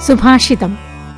സുഭാഷിതം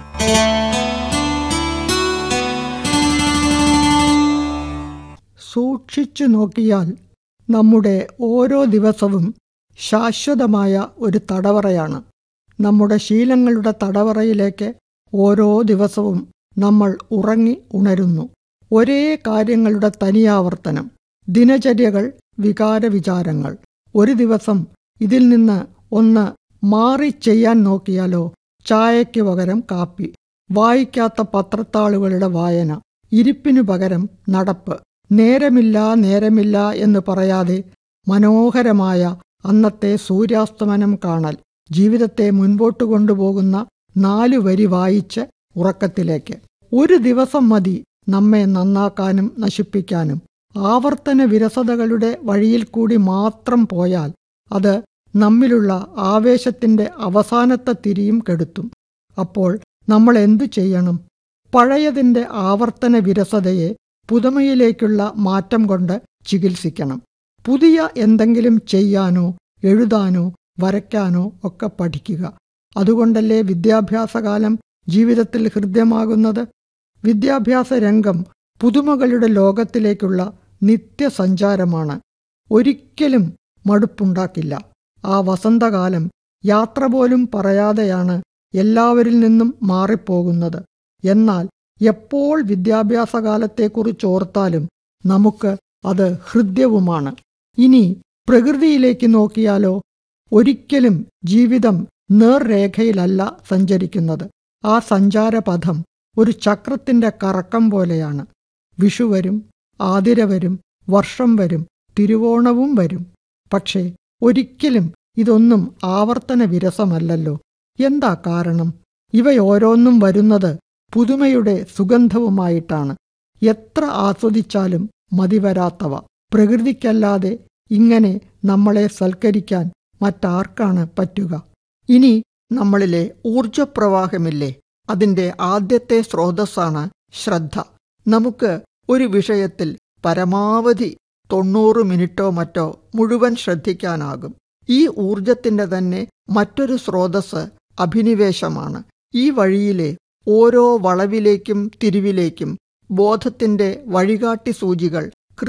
സൂക്ഷിച്ചു നോക്കിയാൽ നമ്മുടെ ഓരോ ദിവസവും ശാശ്വതമായ ഒരു തടവറയാണ് നമ്മുടെ ശീലങ്ങളുടെ തടവറയിലേക്ക് ഓരോ ദിവസവും നമ്മൾ ഉറങ്ങി ഉണരുന്നു ഒരേ കാര്യങ്ങളുടെ തനിയാവർത്തനം ദിനചര്യകൾ വികാരവിചാരങ്ങൾ ഒരു ദിവസം ഇതിൽ നിന്ന് ഒന്ന് മാറി ചെയ്യാൻ നോക്കിയാലോ ചായയ്ക്ക് പകരം കാപ്പി വായിക്കാത്ത പത്രത്താളുകളുടെ വായന ഇരിപ്പിനു പകരം നടപ്പ് നേരമില്ല നേരമില്ല എന്ന് പറയാതെ മനോഹരമായ അന്നത്തെ സൂര്യാസ്തമനം കാണൽ ജീവിതത്തെ മുൻപോട്ട് കൊണ്ടുപോകുന്ന നാലു വരി വായിച്ച് ഉറക്കത്തിലേക്ക് ഒരു ദിവസം മതി നമ്മെ നന്നാക്കാനും നശിപ്പിക്കാനും ആവർത്തന വിരസതകളുടെ വഴിയിൽ കൂടി മാത്രം പോയാൽ അത് നമ്മിലുള്ള ആവേശത്തിന്റെ അവസാനത്തെ തിരിയും കെടുത്തും അപ്പോൾ നമ്മൾ എന്തു ചെയ്യണം പഴയതിന്റെ ആവർത്തന വിരസതയെ പുതുമയിലേക്കുള്ള മാറ്റം കൊണ്ട് ചികിത്സിക്കണം പുതിയ എന്തെങ്കിലും ചെയ്യാനോ എഴുതാനോ വരയ്ക്കാനോ ഒക്കെ പഠിക്കുക അതുകൊണ്ടല്ലേ വിദ്യാഭ്യാസകാലം ജീവിതത്തിൽ ഹൃദ്യമാകുന്നത് വിദ്യാഭ്യാസ രംഗം പുതുമകളുടെ ലോകത്തിലേക്കുള്ള നിത്യസഞ്ചാരമാണ് ഒരിക്കലും മടുപ്പുണ്ടാക്കില്ല ആ വസന്തകാലം യാത്ര പോലും പറയാതെയാണ് എല്ലാവരിൽ നിന്നും മാറിപ്പോകുന്നത് എന്നാൽ എപ്പോൾ വിദ്യാഭ്യാസകാലത്തെക്കുറിച്ചോർത്താലും നമുക്ക് അത് ഹൃദ്യവുമാണ് ഇനി പ്രകൃതിയിലേക്ക് നോക്കിയാലോ ഒരിക്കലും ജീവിതം നേർരേഖയിലല്ല സഞ്ചരിക്കുന്നത് ആ സഞ്ചാരപഥം ഒരു ചക്രത്തിന്റെ കറക്കം പോലെയാണ് വിഷു വരും ആതിര വരും വർഷം വരും തിരുവോണവും വരും പക്ഷേ ഒരിക്കലും ഇതൊന്നും ആവർത്തന വിരസമല്ലല്ലോ എന്താ കാരണം ഇവയോരോന്നും വരുന്നത് പുതുമയുടെ സുഗന്ധവുമായിട്ടാണ് എത്ര ആസ്വദിച്ചാലും മതിവരാത്തവ പ്രകൃതിക്കല്ലാതെ ഇങ്ങനെ നമ്മളെ സൽക്കരിക്കാൻ മറ്റാർക്കാണ് പറ്റുക ഇനി നമ്മളിലെ ഊർജപ്രവാഹമില്ലേ അതിന്റെ ആദ്യത്തെ സ്രോതസ്സാണ് ശ്രദ്ധ നമുക്ക് ഒരു വിഷയത്തിൽ പരമാവധി തൊണ്ണൂറ് മിനിറ്റോ മറ്റോ മുഴുവൻ ശ്രദ്ധിക്കാനാകും ഈ ഊർജത്തിന്റെ തന്നെ മറ്റൊരു സ്രോതസ് അഭിനിവേശമാണ് ഈ വഴിയിലെ ഓരോ വളവിലേക്കും തിരിവിലേക്കും ബോധത്തിന്റെ വഴികാട്ടി സൂചികൾ